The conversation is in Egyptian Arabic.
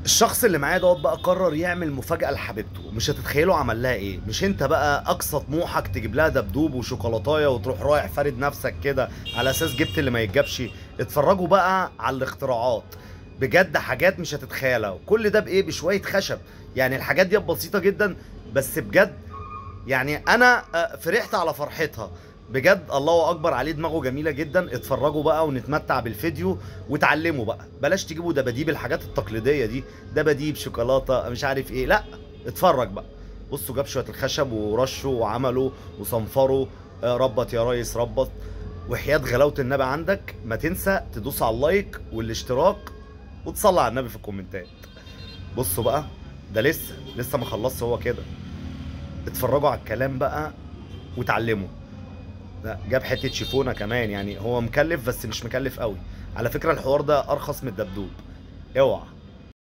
الشخص اللي معايا دوت بقى قرر يعمل مفاجأة لحبيبته مش هتتخيلوا عمل لها ايه مش انت بقى اقصى طموحك تجيب لها دبدوب وشوكولاتايه وتروح رايح فارد نفسك كده على اساس جبت اللي ما يتجابش اتفرجوا بقى على الاختراعات بجد حاجات مش هتتخيلها كل ده بايه بشوية خشب يعني الحاجات دي بسيطة جدا بس بجد يعني انا آه، فرحت على فرحتها بجد الله اكبر عليه دماغه جميله جدا اتفرجوا بقى ونتمتع بالفيديو وتعلموا بقى بلاش تجيبوا دباديب الحاجات التقليديه دي دباديب شوكولاته مش عارف ايه لا اتفرج بقى بصوا جاب شويه الخشب ورشوا وعملوا وصنفروا آه، ربط يا ريس ربط وحياة غلاوة النبي عندك ما تنسى تدوس على اللايك والاشتراك وتصلي على النبي في الكومنتات بصوا بقى ده لسه لسه ما خلصش هو كده اتفرجوا على الكلام بقى وتعلموا لا جاب حته شيفونه كمان يعني هو مكلف بس مش مكلف قوي على فكره الحوار ده ارخص من الدبدوب اوعى